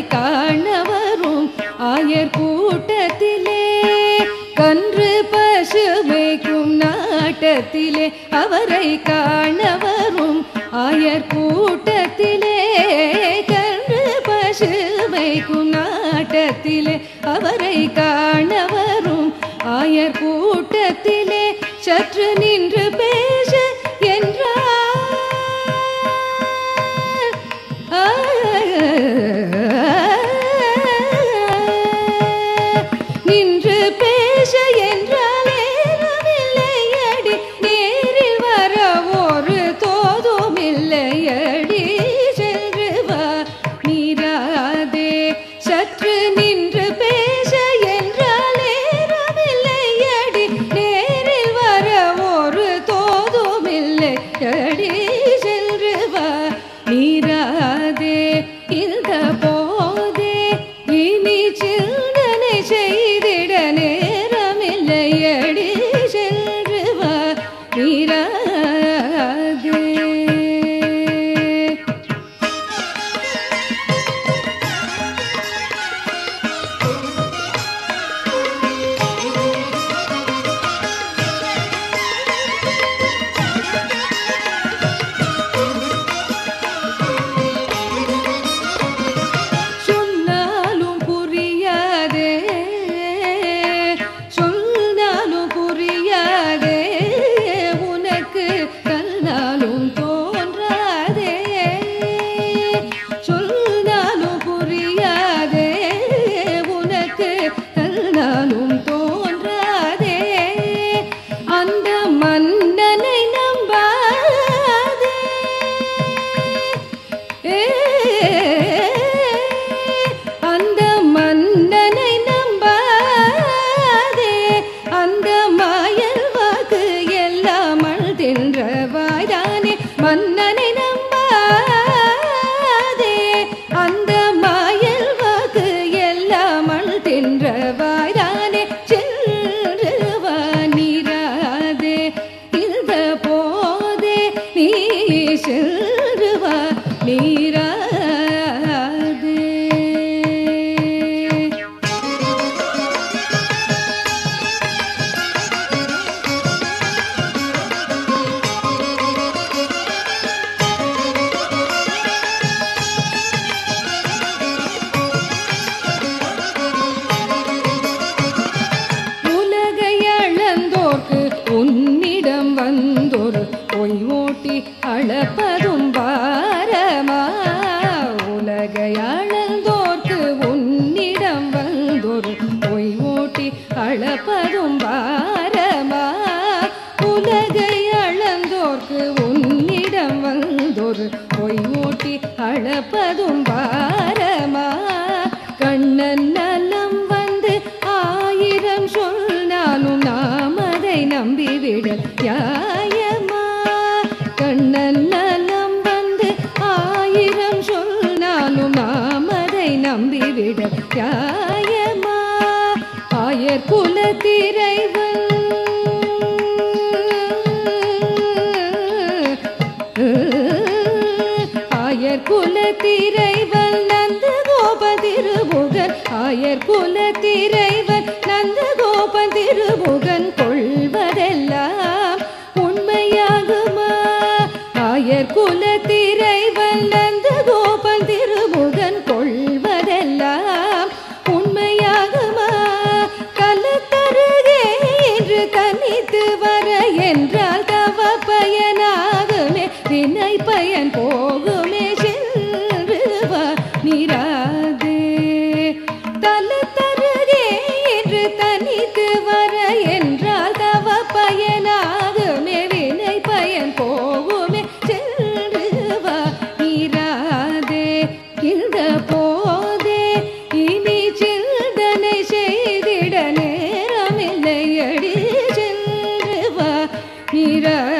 காணவரும் ஆயர் கூட்டத்திலே கன்று பசுமைக்கும் நாட்டத்திலே அவரை காணவரும் ஆயர் கூட்டத்திலே கன்று பசுமைக்கும் நாட்டத்திலே அவரை காணவரும் ஆயர் கூட்டத்திலே சற்று நின்று பேச என்றார் நின்று பேச என்றாலே ரவில்லையடி நேரில் வர ஒரு தோதும் இல்லையடி சென்று வா மீறாதே சற்று நின்று பேச என்றாலே ரவில்லையடி நேரில் வர ஒரு தோதும் இல்லையடி சென்று வா மீறாதே இந்த போதே இனி சிந்தனை செய்திட நேரமில்லையடி சென்று வா மீறாதே சொன்னாலும் புரியாதே சொன்னாலும் புரியாதே உனக்கு கல்லாலும் தோன்றாதே சொன்னாலும் புரியாதே உனக்கு கல்லாலும் தோன்றாதே அந்த மன்னனை நம்பாதே ஏ, அந்த மன்னனை நம்பாதே அந்த மாயல் வாக்கு எல்லாம் தின்ற வாய்தானே மன்னனை நம்பாதே அந்த மாயல் வாக்கு எல்லாம் தின்ற வாய்தானே சென்று வா நீராதே இந்த போதே நீ சென்று வா நீராதே உலகை அளந்தோர்க்கு உன்னிடம் வந்தொரு பொய் ஓட்டி அளப்பதும் பாரமா உலகை அளந்தோர்க்கு உன்னிடம் வந்தொரு பொய் ஓட்டி அளப்பதும் பாரமா உலகை அளந்தோர்க்கு உன்னிடம் வந்தொரு பொய் ஓட்டி அளப்பதும் பாரமா கண்ணன் நலம் வந்து ஆயிரம் சொன்னாலும் நாம் அதை நம்பிவிட நியாயமா கண்ணன் நலம் வந்து ஆயிரம் சொன்னாலும் நாம் அதை நம்பிவிட நியாயமா ஆயர் குலத்திரைவன் ஆயர் குலத்திரைவன் நந்த கோப திருமுகன் ஆயர் குலத்திரைவன் நந்த கோப திருமுகன் கொள்வதெல்லாம் உண்மையாகுமா ஆயர் குலத்திரைவன் நந்த கோபன் திருமுகன் கொள்வதெல்லாம் உண்மையாகுமா கலத்தருகே என்று தனித்து வர என்றால் தவ பயனாகுமே வினை பயன் போகுமே சென்று வா நீராதே தலத்தருகே என்று தனித்து வர என்றால் தவ பயனாகுமே வினை பயன் போகுமே சென்று வா நீராதே இந்த போதே இனி சிந்தனை செய்திட நேரமில்லையடி சென்று வா நீரா